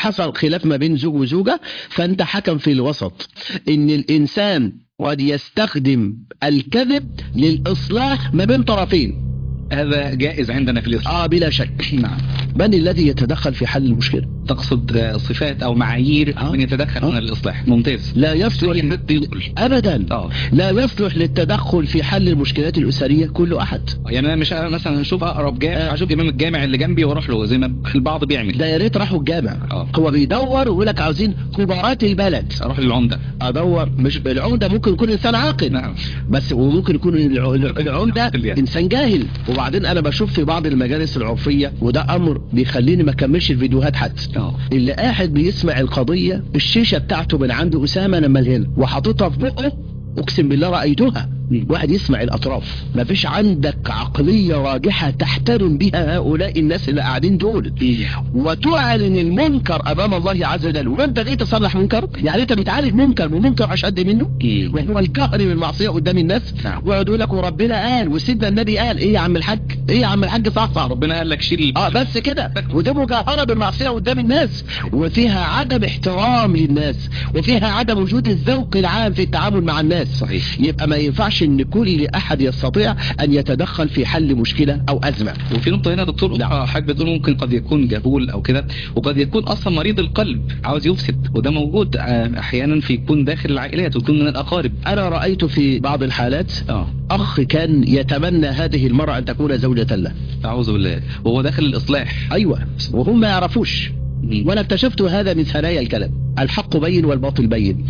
حصل خلاف ما بين زوج وزوجة فانت حكم في الوسط ان الانسان قد يستخدم الكذب للاصلاح ما بين طرفين هذا جائز عندنا في الإسلام اه بلا شك نعم من الذي يتدخل في حل المشكلة تقصد آه، صفات أو معايير آه. من يتدخل آه. من الإصلاح ممتاز لا يصلح حد يدخل ابدا اه لا يصلح للتدخل في حل المشكلات الاسريه كل احد يعني انا مش مثلا اشوف اقرب جامع اشوف امام الجامع اللي جنبي واروح له زي ما البعض بيعمل ده يا ريت راحوا الجامع اه هو بيدور ويقول لك عاوزين كبارات البلد اروح للعمده ادور مش العمده ممكن يكون انسان عاقل نعم بس وممكن يكون الع- العمده عاقل يعني. انسان جاهل وبعدين انا بشوف في بعض المجالس العرفيه وده امر بيخليني ما اكملش الفيديوهات حتى اه اللي قاعد بيسمع القضيه الشيشه بتاعته من عند اسامه لما هنا وحاططها في بقه اقسم بالله رايتها واحد يسمع الاطراف ما فيش عندك عقليه راجحه تحترم بها هؤلاء الناس اللي قاعدين دول وتعلن المنكر امام الله عز وجل وانت جاي تصلح منكر يعني انت بتعالج منكر من منكر اشد منه وهو الكهر من المعصيه قدام الناس نعم. ويقعد يقول لك وربنا قال وسيدنا النبي قال ايه يا عم الحاج ايه يا عم الحاج صح صح ربنا قال لك شيل اه بس كده وده مجاهرة بالمعصية قدام الناس وفيها عدم احترام للناس وفيها عدم وجود الذوق العام في التعامل مع الناس صحيح يبقى ما ينفعش ان كل احد يستطيع ان يتدخل في حل مشكلة او ازمة وفي نقطة هنا يا دكتور أخرى حضرتك بتقول ممكن قد يكون جهول أو كده وقد يكون أصلا مريض القلب عاوز يفسد وده موجود آه، أحيانا في يكون داخل العائلات ويكون من الأقارب انا رأيت في بعض الحالات اه اخ كان يتمنى هذه المرأة ان تكون زوجة له أعوذ بالله وهو داخل الإصلاح ايوه وهم ما يعرفوش وانا اكتشفت هذا من ثنايا الكلام الحق بين والباطل بين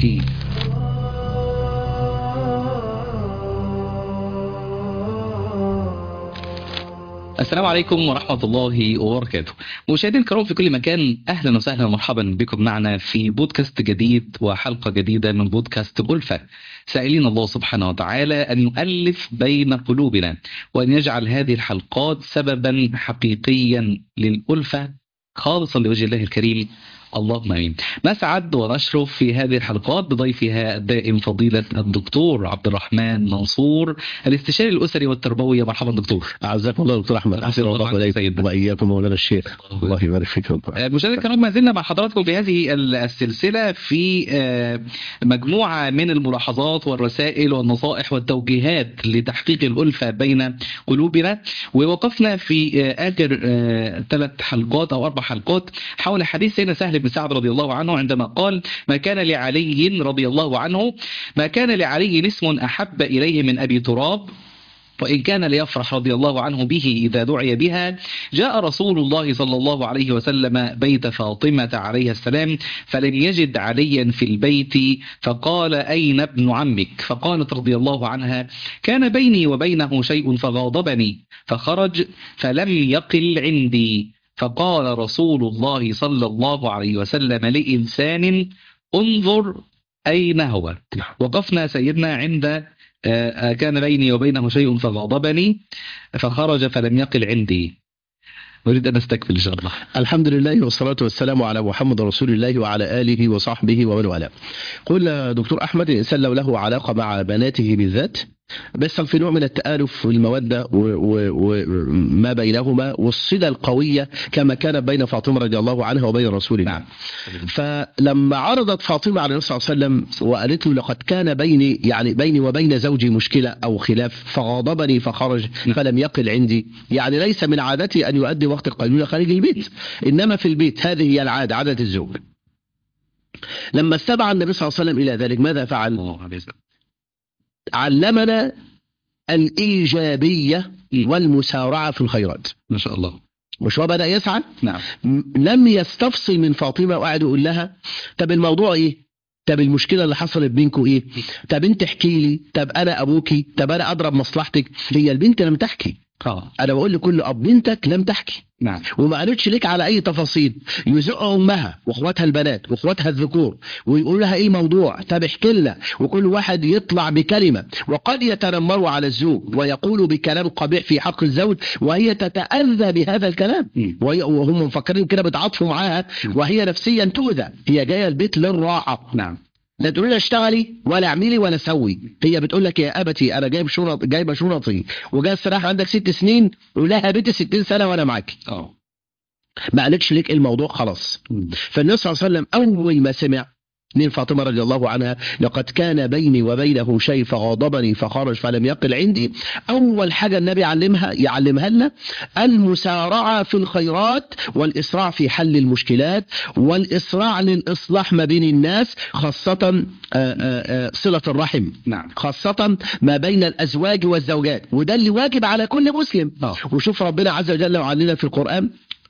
السلام عليكم ورحمة الله وبركاته مشاهدينا الكرام في كل مكان أهلا وسهلا ومرحبا بكم معنا في بودكاست جديد وحلقة جديدة من بودكاست ألفة سائلين الله سبحانه وتعالى أن يؤلف بين قلوبنا وأن يجعل هذه الحلقات سببا حقيقيا للألفة خالصا لوجه الله الكريم اللهم امين. نسعد ونشرف في هذه الحلقات بضيفها الدائم فضيلة الدكتور عبد الرحمن منصور الاستشاري الاسري والتربوي مرحبا دكتور. اعزكم الله دكتور احمد احسن الله الله عنك عليكم سيدنا. واياكم مولانا الشيخ الله يبارك فيكم مشاهدينا الكرام ما زلنا مع حضراتكم في هذه السلسلة في آه، مجموعة من الملاحظات والرسائل والنصائح والتوجيهات لتحقيق الألفة بين قلوبنا ووقفنا في آه، آخر ثلاث حلقات أو أربع حلقات حول حديث سيدنا سهل بن سعد رضي الله عنه عندما قال ما كان لعلي رضي الله عنه ما كان لعلي اسم أحب إليه من أبي تراب وإن كان ليفرح رضي الله عنه به إذا دعي بها جاء رسول الله صلى الله عليه وسلم بيت فاطمة عليه السلام فلم يجد عليا في البيت فقال أين ابن عمك فقالت رضي الله عنها كان بيني وبينه شيء فغاضبني فخرج فلم يقل عندي فقال رسول الله صلى الله عليه وسلم لإنسان انظر أين هو وقفنا سيدنا عند آه، آه، كان بيني وبينه شيء فغضبني فخرج فلم يقل عندي نريد أن نستكمل إن شاء الله الحمد لله والصلاة والسلام على محمد رسول الله وعلى آله وصحبه ومن والاه. قلنا دكتور أحمد الإنسان لو له علاقة مع بناته بالذات بيحصل في نوع من التآلف والمودة وما بينهما والصلة القوية كما كانت بين فاطمة رضي الله عنها وبين رسول الله. نعم فلما عرضت فاطمة على النبي صلى الله عليه وسلم وقالت له لقد كان بيني يعني بيني وبين زوجي مشكلة أو خلاف فغاضبني فخرج نعم. فلم يقل عندي يعني ليس من عادتي أن يؤدي وقت القيلولة خارج البيت إنما في البيت هذه هي العادة عادة الزوج لما استدعى النبي صلى الله عليه وسلم إلى ذلك ماذا فعل الله عليه وسلم. علمنا الإيجابية والمسارعة في الخيرات ما شاء الله مش هو بدأ يسعى نعم م- لم يستفصل من فاطمة وقعد يقول لها طب الموضوع ايه طب المشكلة اللي حصلت بينكم ايه طب انت احكي لي طب انا ابوكي طب انا اضرب مصلحتك هي البنت لم تحكي اه انا بقول لكل اب بنتك لم تحكي نعم وما قالتش لك على اي تفاصيل يزق امها واخواتها البنات واخواتها الذكور ويقول لها ايه موضوع طب احكي لنا وكل واحد يطلع بكلمه وقد يتنمروا على الزوج ويقولوا بكلام قبيح في حق الزوج وهي تتاذى بهذا الكلام مم. وهي وهم مفكرين كده بتعاطفوا معاها وهي نفسيا تؤذى هي جايه البيت للراحه نعم لا تقول لها اشتغلي ولا اعملي ولا سوي هي بتقول لك يا ابتي انا جايب شنط جايبه شنطي وجاي استراحه عندك ست سنين قول لها يا بنتي 60 سنه وانا معاكي اه ما قالتش ليك ايه الموضوع خلاص فالنبي صلى الله عليه وسلم اول ما سمع من فاطمة رضي الله عنها لقد كان بيني وبينه شيء فغاضبني فخرج فلم يقل عندي أول حاجة النبي علمها يعلمها لنا المسارعة في الخيرات والإسراع في حل المشكلات والإسراع للإصلاح ما بين الناس خاصة آه، آه، آه، صلة الرحم نعم خاصة ما بين الأزواج والزوجات وده اللي واجب على كل مسلم اه وشوف ربنا عز وجل وعلنا في القرآن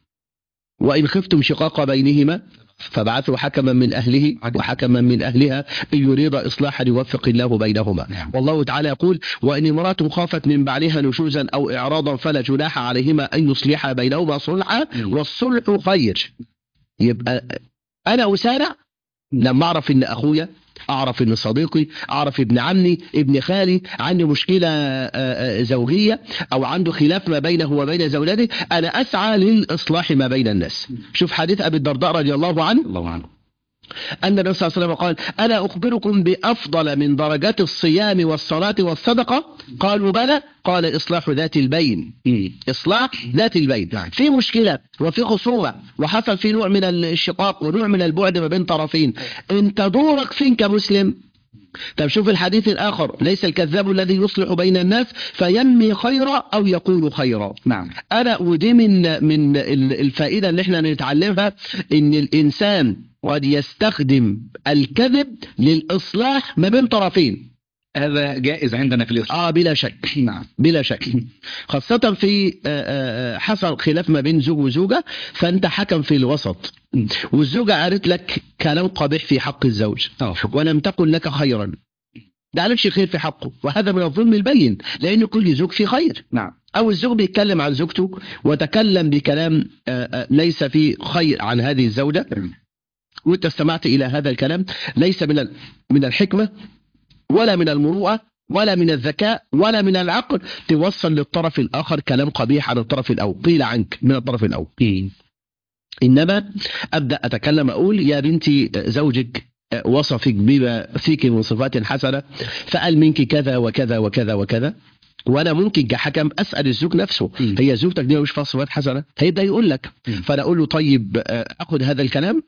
وإن خفتم شقاق بينهما فبعثوا حكما من أهله وحكما من أهلها إن يريد إصلاحا يوفق الله بينهما نعم. والله تعالى يقول وإن امرأة خافت من بعلها نشوزا أو إعراضا فلا جناح عليهما أن يصلحا بينهما صلحا مم. والصلح خير يبقى أنا أسارع لما أعرف إن أخويا أعرف إن صديقي أعرف ابن عمي ابن خالي عنده مشكلة آه، آه، زوجية أو عنده خلاف ما بينه وبين زوجته أنا أسعى للإصلاح ما بين الناس شوف حديث أبي الدرداء رضي الله عنه الله عنه أن النبي صلى الله عليه وسلم قال ألا أخبركم بأفضل من درجات الصيام والصلاة والصدقة قالوا بلى قال إصلاح ذات البين مم. إصلاح ذات البين نعم. في مشكلة وفي خصومة وحصل في نوع من الشقاق ونوع من البعد ما بين طرفين أنت دورك فين كمسلم طب شوف الحديث الآخر ليس الكذاب الذي يصلح بين الناس فينمي خيرا أو يقول خيرا نعم أنا ودي من من ال- الفائدة اللي احنا نتعلمها إن الإنسان قد يستخدم الكذب للإصلاح ما بين طرفين هذا جائز عندنا في الإسلام آه بلا شك نعم بلا شك خاصة في آه، آه، آه، حصل خلاف ما بين زوج وزوجة فأنت حكم في الوسط مم. والزوجة قالت لك كلام قبيح في حق الزوج اه ولم تقل لك خيرا ده قالتش خير في حقه وهذا من الظلم البين لأن كل زوج فيه خير نعم أو الزوج بيتكلم عن زوجته وتكلم بكلام آه، آه، ليس فيه خير عن هذه الزوجة وانت استمعت إلى هذا الكلام ليس من ال- من الحكمة ولا من المروءة ولا من الذكاء ولا من العقل توصل للطرف الآخر كلام قبيح عن الطرف الأول قيل عنك من الطرف الأول مم. إنما أبدأ أتكلم أقول يا بنتي زوجك وصفك بما فيك من صفات حسنة فقال منك كذا وكذا وكذا وكذا وانا ممكن كحكم اسال الزوج نفسه مم. هي زوجتك دي مش فيها صفات حسنه هيبدا يقول لك مم. فانا اقول له طيب آه، اخذ هذا الكلام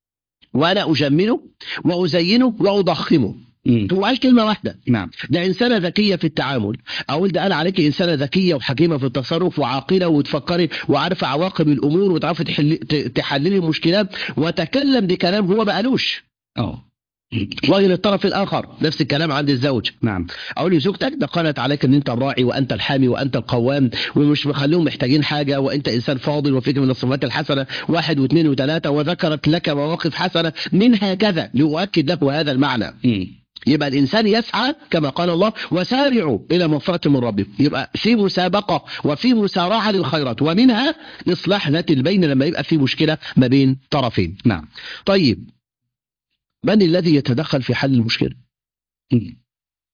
وانا اجمله وازينه واضخمه مم. هو قال كلمه واحده نعم ده انسانه ذكيه في التعامل اقول ده قال عليك انسانه ذكيه وحكيمه في التصرف وعاقله وتفكري وعارفه عواقب الامور وتعرفي تحل- ت- تحللي المشكلات وتكلم بكلام هو ما قالوش اه وجه للطرف الاخر نفس الكلام عند الزوج نعم اقول لزوجتك ده قالت عليك ان انت الراعي وانت الحامي وانت القوام ومش مخليهم محتاجين حاجه وانت انسان فاضل وفيك من الصفات الحسنه واحد واثنين وثلاثه وذكرت لك مواقف حسنه منها كذا لأؤكد له هذا المعنى مم. يبقى الانسان يسعى كما قال الله وسارعوا الى مغفره من ربكم يبقى في مسابقه وفي مسارعه للخيرات ومنها اصلاح ذات البين لما يبقى في مشكله ما بين طرفين نعم طيب من الذي يتدخل في حل المشكله مم.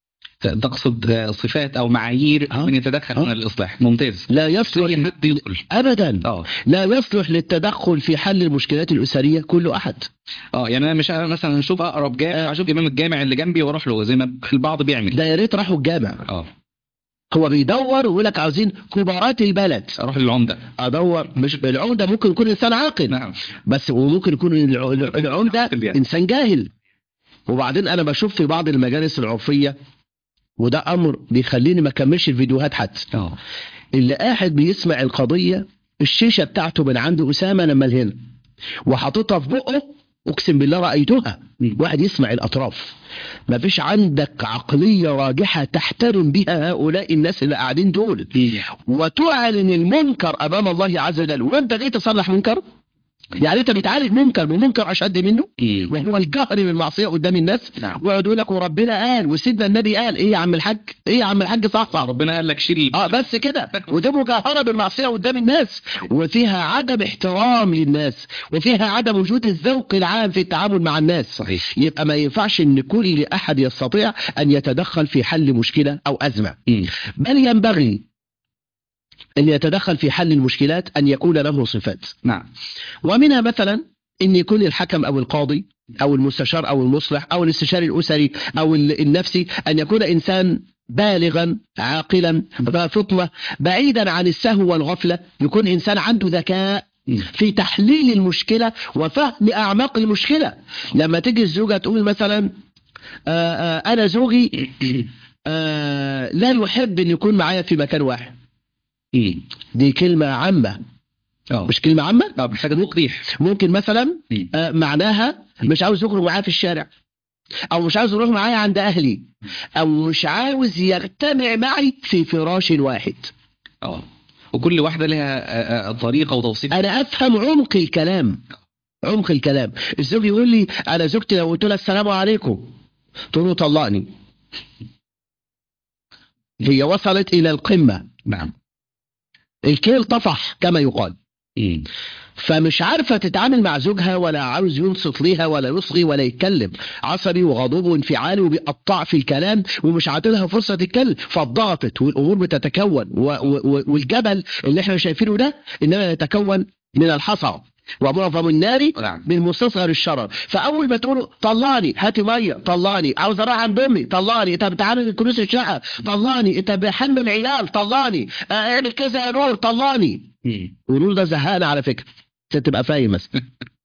تقصد صفات او معايير آه. من يتدخل آه. من الاصلاح ممتاز لا زي يصلح حد يدخل ابدا اه لا يصلح للتدخل في حل المشكلات الاسريه كل احد اه يعني انا مش مثلا اشوف اقرب جامع اشوف امام الجامع اللي جنبي واروح له زي ما البعض بيعمل ده يا ريت راحوا الجامع اه هو بيدور ويقول لك عاوزين كبارات البلد اروح للعمده ادور مش العمده ممكن يكون انسان عاقل نعم بس وممكن يكون الع- العمده عاقل يعني. انسان جاهل وبعدين انا بشوف في بعض المجالس العرفيه وده امر بيخليني ما اكملش الفيديوهات حتى اه اللي قاعد بيسمع القضيه الشيشه بتاعته من عند اسامه لما هنا وحاططها في بقه اقسم بالله رايتها مم. واحد يسمع الاطراف ما فيش عندك عقليه راجحه تحترم بها هؤلاء الناس اللي قاعدين دول وتعلن المنكر امام الله عز وجل وانت جاي تصلح منكر يعني انت بتعالج منكر بمنكر اشد منه مم. وهو الجهر بالمعصيه قدام الناس نعم ويقعدوا لك وربنا قال وسيدنا النبي قال ايه يا عم الحاج ايه يا عم الحاج صح صح ربنا قال لك شيل اه بس كده وده مجاهره بالمعصيه قدام الناس وفيها عدم احترام للناس وفيها عدم وجود الذوق العام في التعامل مع الناس صحيح يبقى ما ينفعش ان كل احد يستطيع ان يتدخل في حل مشكله او ازمه مم. بل ينبغي ان يتدخل في حل المشكلات ان يكون له صفات نعم ومنها مثلا ان يكون الحكم او القاضي او المستشار او المصلح او الاستشاري الاسري او ال- النفسي ان يكون انسان بالغا عاقلا ذا فطنه بعيدا عن السهو والغفله يكون انسان عنده ذكاء مم. في تحليل المشكله وفهم اعماق المشكله لما تيجي الزوجه تقول مثلا آه آه انا زوجي آه لا يحب ان يكون معايا في مكان واحد مم. دي كلمه عامه اه مش كلمه عامه اه محتاجه توضيح ممكن مثلا مم. آه معناها مش عاوز يخرج معايا في الشارع او مش عاوز يروح معايا عند اهلي او مش عاوز يجتمع معي في فراش واحد اه وكل واحده لها آه، آه، طريقه وتوصيف انا افهم عمق الكلام عمق الكلام الزوج يقول لي انا زوجتي لو قلت لها السلام عليكم تقول له طلقني هي وصلت الى القمه نعم الكيل طفح كما يقال مم. فمش عارفه تتعامل مع زوجها ولا عاوز ينصت ليها ولا يصغي ولا يتكلم عصبي وغضوب وانفعالي وبيقطع في الكلام ومش عاطلها فرصه تتكلم فضغطت والامور بتتكون و و والجبل اللي احنا شايفينه ده انما يتكون من الحصى ومعظم النار نعم من مستصغر الشرر فاول ما تقولوا طلعني هاتي ميه طلعني عاوز اروح عند امي طلعني طب تعالى كنوز الشقه طلعني انت بحمل عيال طلعني آه، اعمل كذا يا نور طلعني مم. ونور ده زهقنا على فكره عشان تبقى فاهم مثلا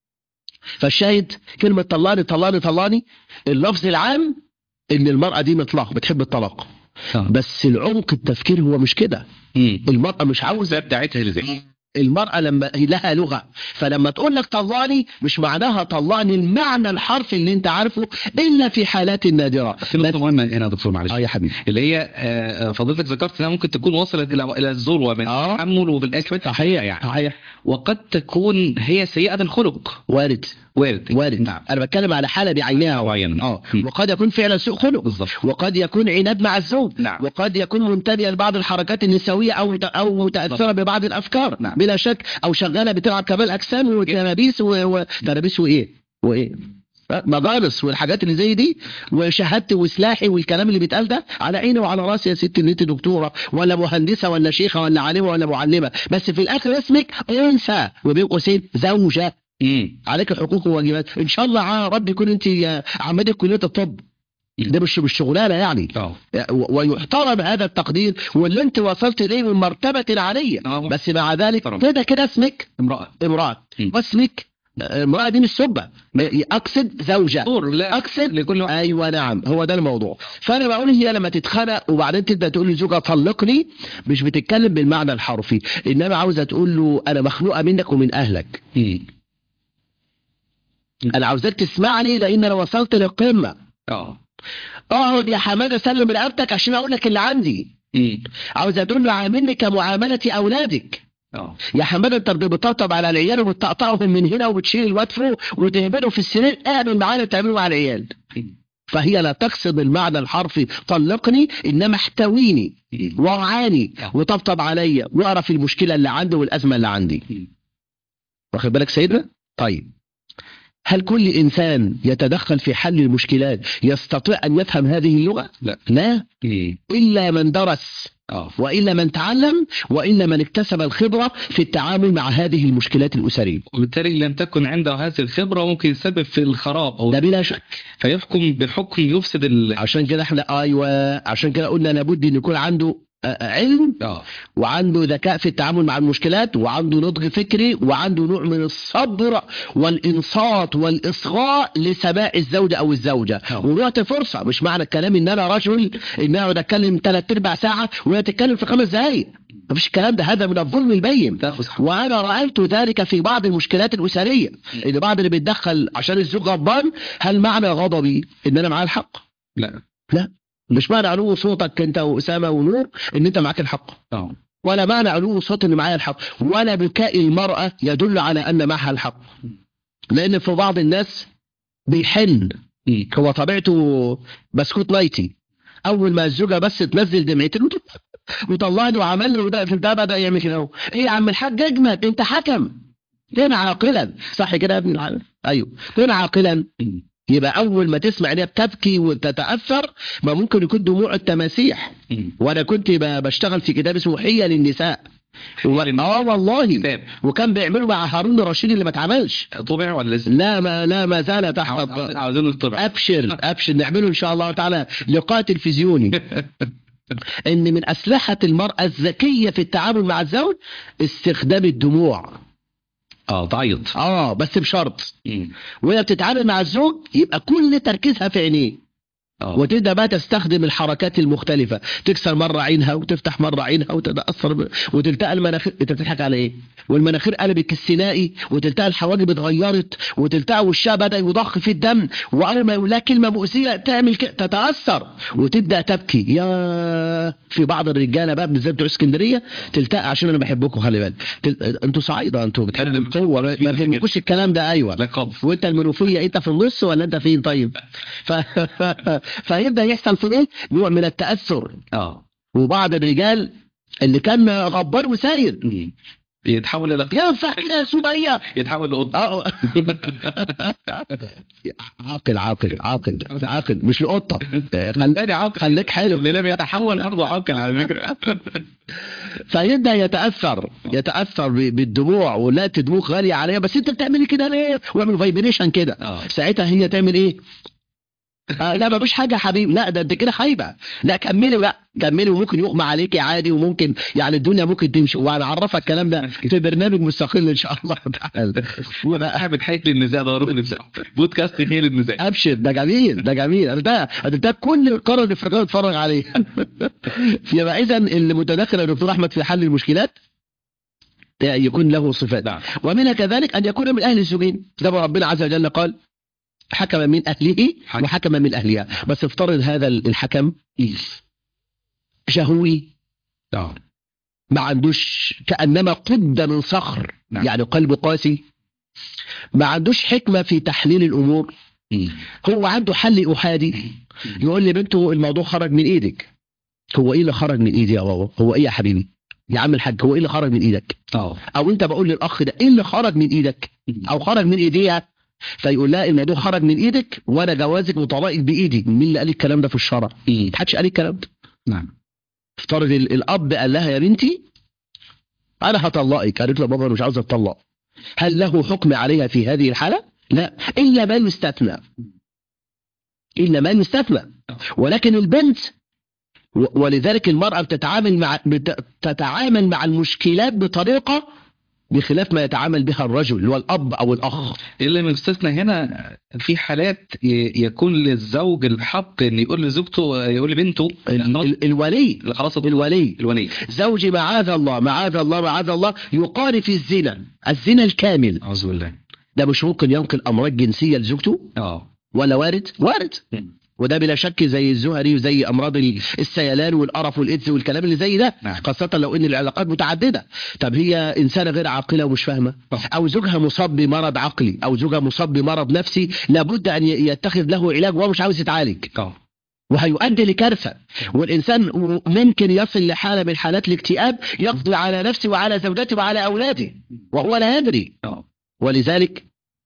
فالشاهد كلمه طلعني طلعني طلعني اللفظ العام ان المراه دي مطلقه بتحب الطلاق آه. بس العمق التفكير هو مش كده مم. المراه مش عاوزه بتاعتها لذلك المرأة لما هي لها لغة فلما تقول لك طلعني مش معناها طلعني المعنى الحرفي اللي انت عارفه إلا في حالات نادرة في نقطه مهمه هنا يا دكتور معلش اه يا حبيبي اللي هي آه، آه، فضيلتك ذكرت انها ممكن تكون وصلت الى الى الذروه من آه. التحمل وبالاخر صحيح يعني صحيح وقد تكون هي سيئه الخلق وارد وارد وارد نعم انا بتكلم على حالة بعينها معينة. اه م. وقد يكون فعلا سوء خلق بالظبط وقد يكون عناد مع الزوج نعم. وقد يكون منتبه لبعض الحركات النسوية أو أو متأثرة ببعض الأفكار نعم. بلا شك أو شغالة بتلعب كمال أجسام وتلابيس و- وتلابيس وإيه وإيه مدارس والحاجات اللي زي دي وشهادتي وسلاحي والكلام اللي بيتقال ده على عيني وعلى راسي يا ستي ان انت دكتوره ولا مهندسه ولا شيخه ولا عالمه ولا معلمه بس في الاخر اسمك انثى وبين قوسين زوجه مم. عليك حقوق وواجبات ان شاء الله يا رب يكون انت عملت كليه الطب ده مش مش شغلانه يعني اه و- ويحترم هذا التقدير واللي انت وصلت اليه من مرتبه عاليه آه. بس مع ذلك محترم. كده كده اسمك امراه امراه م. واسمك امراه دي مش سبه اقصد زوجه دور لا اقصد لكل واحد ايوه نعم هو ده الموضوع فانا بقول هي لما تتخنق وبعدين تبدا تقول لزوجها طلقني مش بتتكلم بالمعنى الحرفي انما عاوزه تقول له انا مخنوقه منك ومن اهلك مم. انا عاوزاك تسمعني لان انا وصلت للقمه اه اقعد يا حماده سلم رقبتك عشان اقول لك اللي عندي مم. عاوزه تقول له عاملني كمعامله اولادك اه يا حماده انت بتطبطب على العيال وبتقطعهم من هنا وبتشيل الواد فوق وتهبده في السرير اعمل معانا تعمله مع العيال مم. فهي لا تقصد المعنى الحرفي طلقني انما احتويني مم. وارعاني وطبطب عليا واعرف المشكله اللي عندي والازمه اللي عندي مم. واخد بالك سيدنا طيب هل كل انسان يتدخل في حل المشكلات يستطيع ان يفهم هذه اللغه لا. لا مم. الا من درس اه والا من تعلم والا من اكتسب الخبره في التعامل مع هذه المشكلات الاسريه وبالتالي لم تكن عنده هذه الخبره ممكن يسبب في الخراب او ده بلا شك فيحكم بالحكم يفسد ال عشان كده احنا ايوه عشان كده قلنا لابد ان يكون عنده آه، علم اه وعنده ذكاء في التعامل مع المشكلات وعنده نضج فكري وعنده نوع من الصبر والانصات والاصغاء لسماع الزوجه او الزوجه أه. ونعطي فرصه مش معنى الكلام ان انا رجل ان اقعد اتكلم ثلاث ارباع ساعه وهي تتكلم في خمس دقائق مفيش الكلام ده هذا من الظلم البين تاخذ حق وانا رايت ذلك في بعض المشكلات الاسريه ان بعض اللي بيتدخل عشان الزوج غضبان هل معنى غضبي ان انا معاه الحق لا مش معنى علو صوتك انت واسامه ونور ان انت معاك الحق اه ولا معنى علو صوت ان معايا الحق ولا بكاء المراه يدل على ان معها الحق لان في بعض الناس بيحن مم. هو طبيعته بسكوت نايتي اول ما الزوجه بس تنزل دمعتين وطلعني وعمل له ده ده بدا يعمل كده اهو ايه يا عم الحاج اجمد انت حكم كن عاقلا صح كده يا ابن العالم ايوه كن عاقلا مم. يبقى اول ما تسمع ان هي بتبكي وتتاثر ما ممكن يكون دموع التماسيح مم. وانا كنت ب- بشتغل في كتاب اسمه حية للنساء و... اه والله كتاب وكان بيعملوا مع هارون الرشيد اللي ما اتعملش طبع ولا لسه؟ لا ما لا ما زال تحت عاوز- عاوزين الطبع ابشر ابشر نعمله ان شاء الله تعالى لقاء تلفزيوني ان من اسلحه المراه الذكيه في التعامل مع الزوج استخدام الدموع اه تعيط اه بس بشرط مم. وهي بتتعامل مع الزوج يبقى كل تركيزها في عينيه اه وتبدا بقى تستخدم الحركات المختلفه تكسر مره عينها وتفتح مره عينها وتتاثر ب... وتلتقى المناخير انت بتضحك على ايه والمناخير قلبت كالسينائي وتلتقى الحواجب اتغيرت وتلتقى وشها بدا يضخ في الدم واول ما يقول لها كلمه مؤذيه تعمل كده تتاثر وتبدا تبكي يا في بعض الرجاله بقى بالذات بتوع اسكندريه تلتقى عشان انا بحبكم خلي بالك تل... انتوا صعيده انتوا بتحبوا القوه ما ما بيهمكوش الكلام ده ايوه لا خالص وانت المنوفيه انت في النص ولا انت فين طيب ف... فيبدا يحصل في ايه نوع من التاثر اه وبعض الرجال اللي كان غبار وساير مم. يتحول الى ينفع كده يا سميه يتحول لقطه اه عاقل عاقل عاقل عاقل مش القطه خل- تاني عاقل خليك حلو اللي لم يتحول برضه عاقل على فكره فيبدا يتاثر يتاثر ب- بالدموع ولا دموع غاليه عليا بس انت بتعملي كده ليه واعمل فايبريشن كده اه ساعتها هي تعمل ايه آه لا مفيش حاجه يا حبيبي لا ده انت كده خايبه لا كملي بقى كملي وممكن يغمى عليكي عادي وممكن يعني الدنيا ممكن تمشي وهنعرفك الكلام ده في برنامج مستقل ان شاء الله تعالى وبقى احمد حيث للنزاع ده ركن النزاع بودكاست هي للنزاع ابشر ده جميل ده جميل أنا ده أنا ده كل القاره الافريقيه يتفرج عليه يبقى اذا اللي متدخل يا دكتور احمد في حل المشكلات يكون له صفات نعم ومنها كذلك ان يكون من اهل الزوجين زي ما ربنا عز وجل قال حكم من اهله حكم. وحكم من اهلها بس افترض هذا الحكم شهوي اه ما عندوش كانما قد من صخر نعم. يعني قلب قاسي ما عندوش حكمه في تحليل الامور مم. هو عنده حل احادي يقول لي بنته الموضوع خرج من ايدك هو ايه اللي خرج من ايدي يا بابا هو ايه يا حبيبي يا عم الحاج هو ايه اللي خرج من ايدك اه او انت بقول للاخ ده ايه اللي خرج من ايدك او خرج من ايديها فيقول لها الموضوع خرج من ايدك وانا جوازك وطلاقك بايدي مين اللي قال الكلام ده في الشرع مم. محدش قال الكلام ده نعم افترض ال- الاب قال لها يا بنتي انا هطلقك قالت له بابا انا مش عاوز اتطلق هل له حكم عليها في هذه الحاله لا الا ما يستثنى الا ما يستثنى ولكن البنت و- ولذلك المرأة بتتعامل مع بت- تتعامل مع المشكلات بطريقة بخلاف ما يتعامل بها الرجل اللي هو الأب أو الأخ اللي مستثنى هنا في حالات ي- يكون للزوج الحق ان يقول لزوجته يقول لبنته ال- ال- الولي اللي خلاص الولي الولي زوجي معاذ الله معاذ الله معاذ الله يقارف الزنا الزنا الكامل اعوذ بالله ده مش ممكن ينقل أمراض جنسية لزوجته اه ولا وارد وارد مم. وده بلا شك زي الزهري وزي امراض ال- السيلان والقرف والايدز والكلام اللي زي ده نعم. خاصه لو ان العلاقات متعدده طب هي انسانه غير عاقله ومش فاهمه طبعا. او زوجها مصاب بمرض عقلي او زوجها مصاب بمرض نفسي لابد ان ي- يتخذ له علاج وهو مش عاوز يتعالج اه وهيؤدي لكارثه والانسان ممكن يصل لحاله من حالات الاكتئاب يقضي على نفسه وعلى زوجته وعلى اولاده وهو لا يدري اه ولذلك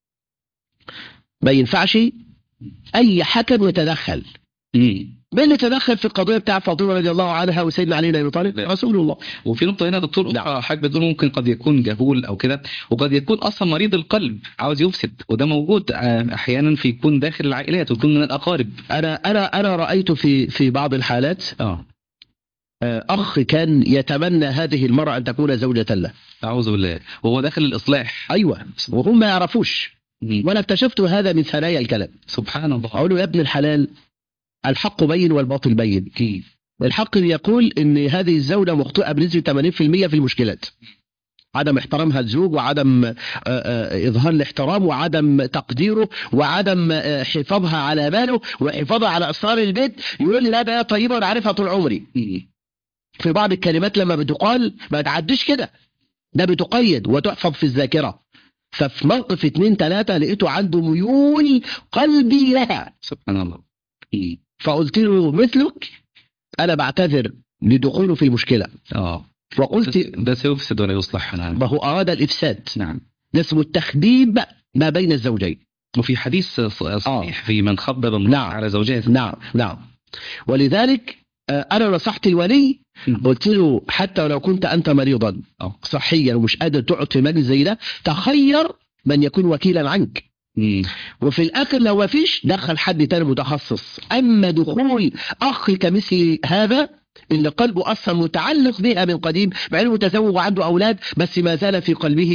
ما ينفعش اي حكم يتدخل مم. مين اللي تدخل في القضيه بتاع فاطمه رضي الله عنها وسيدنا علي بن ابي طالب لا. رسول الله وفي نقطة هنا دكتور أخرى حضرتك بتقول ممكن قد يكون جهول أو كده وقد يكون أصلا مريض القلب عاوز يفسد وده موجود آه، أحيانا في يكون داخل العائلات ويكون من الأقارب انا انا انا رايت في في بعض الحالات اه آه، اخ كان يتمنى هذه المراه ان تكون زوجه له أعوذ بالله وهو داخل الإصلاح ايوه وهم ما يعرفوش مم. وانا اكتشفت هذا من ثنايا الكلام سبحان الله اقول له يا ابن الحلال الحق بين والباطل بين الحق يقول ان هذه الزوجه مخطئه بنسبه 80% في المشكلات عدم احترامها الزوج وعدم آه، آه، اظهار الاحترام وعدم تقديره وعدم آه، حفاظها على باله وحفاظها على اسرار البيت يقول لي لا ده طيبه وانا عارفها طول عمري مم. في بعض الكلمات لما بتقال ما تعديش كده ده بتقيد وتحفظ في الذاكره ففي موقف اتنين تلاته لقيته عنده ميول قلبي لها سبحان الله مم. فقلت له مثلك انا بعتذر لدخوله في المشكله اه وقلت ده سيفسد ولا يصلح نعم ما هو اراد الافساد نعم ده اسمه التخبيب ما بين الزوجين وفي حديث ص- صحيح في من خبب امرأة نعم. على زوجها نعم نعم ولذلك آه، انا نصحت الولي مم. قلت له حتى لو كنت انت مريضا اه صحيا ومش قادر تقعد في مجلس زي ده تخير من يكون وكيلا عنك مم. وفي الاخر لو ما فيش دخل حد تاني متخصص اما دخول اخ كمثل هذا اللي قلبه اصلا متعلق بها من قديم مع انه متزوج وعنده اولاد بس ما زال في قلبه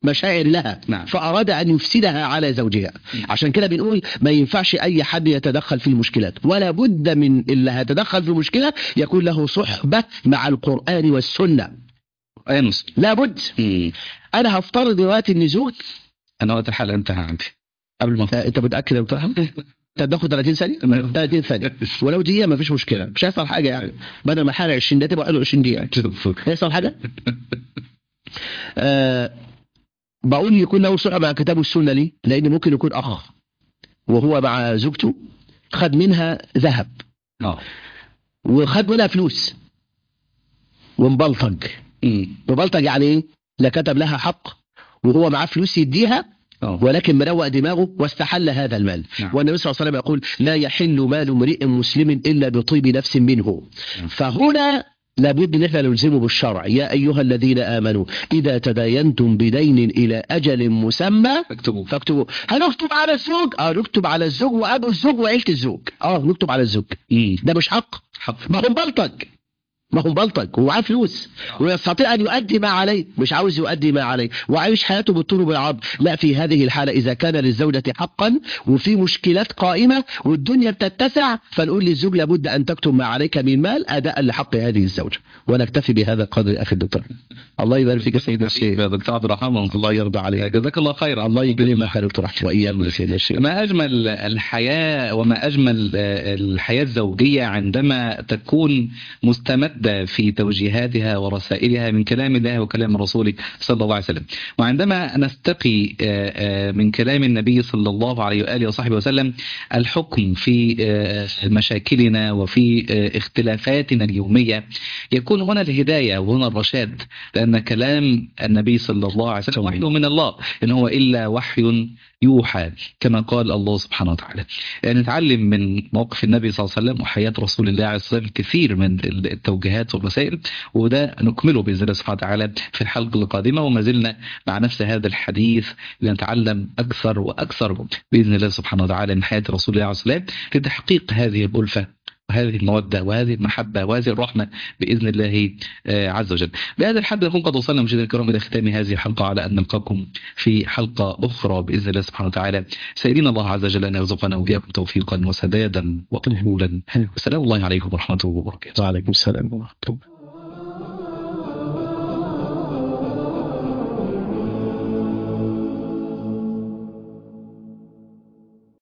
مشاعر لها نعم. فأراد أن يفسدها على زوجها عشان كده بنقول ما ينفعش أي حد يتدخل في المشكلات ولا بد من اللي هيتدخل في المشكلة يكون له صحبة مع القرآن والسنة آية نص لابد مم. أنا هفترض دلوقتي إن زوج انا وقت الحلقه انتهى عندي قبل ما آه، أنت متأكد يا دكتور أحمد؟ أنت هتاخد 30 ثانية؟ 30 ثانية ولو دقيقة مفيش مشكلة مش هيحصل حاجة يعني بدل ما الحلقة 20 دقيقة تبقى 21 دقيقة هيحصل حاجة؟ آه بقول يكون له صحبة مع الكتاب والسنة ليه؟ لأن ممكن يكون أخ وهو مع زوجته خد منها ذهب اه وخد منها فلوس ومبلطج مم. مبلطج يعني ايه؟ لا كتب لها حق وهو معاه فلوس يديها اه ولكن مروق دماغه واستحل هذا المال نعم. والنبي صلى الله عليه وسلم يقول لا يحل مال امرئ مسلم الا بطيب نفس منه نعم. فهنا لابد ان احنا نلزمه بالشرع يا ايها الذين امنوا اذا تداينتم بدين الى اجل مسمى اكتبوا فاكتبوا هنكتب على الزوج اه نكتب على الزوج وابو الزوج وعيله الزوج اه نكتب على الزوج مم. ده مش حق حق ما هو مبلطج ما هو مبلطج ومعاه فلوس ويستطيع ان يؤدي ما عليه مش عاوز يؤدي ما عليه وعايش حياته بالطول وبالعرض لا في هذه الحاله اذا كان للزوجه حقا وفي مشكلات قائمه والدنيا بتتسع فنقول للزوج لابد ان تكتب ما عليك من مال اداء لحق هذه الزوجه ونكتفي بهذا القدر اخي الدكتور الله يبارك فيك يا سيدنا الشيخ يا دكتور عبد الرحمن الله يرضى عليك جزاك الله خيرا الله يكرمك خير دكتور أحمد. واياكم يا سيدنا الشيخ ما أجمل الحياة وما أجمل آه، الحياة الزوجية عندما تكون مستمدة في توجيهاتها ورسائلها من كلام الله وكلام رسوله صلى الله عليه وسلم وعندما نستقي آه، آه، من كلام النبي صلى الله عليه وآله وصحبه وسلم الحكم في آه، مشاكلنا وفي آه، اختلافاتنا اليومية يكون هنا الهداية وهنا الرشاد لأن كلام النبي صلى الله عليه وسلم وحي من الله إن هو إلا وحي يوحى كما قال الله سبحانه وتعالى يعني نتعلم من موقف النبي صلى الله عليه وسلم وحياة رسول الله عليه الصلاة والسلام كثير من التوجيهات والرسائل وده نكمله بإذن الله سبحانه وتعالى في الحلقة القادمة وما زلنا مع نفس هذا الحديث لنتعلم أكثر وأكثر بإذن الله سبحانه وتعالى من حياة رسول الله عليه الصلاة والسلام لتحقيق هذه الألفة وهذه المودة وهذه المحبة وهذه الرحمة بإذن الله آه، عز وجل بهذا الحد نكون قد وصلنا مشاهدينا الكرام إلى ختام هذه الحلقة على أن نلقاكم في حلقة أخرى بإذن الله سبحانه وتعالى سائلين الله عز وجل أن يرزقنا وإياكم توفيقا وسدادا وقبولا والسلام الله عليكم ورحمة الله وبركاته وعليكم السلام ورحمه الله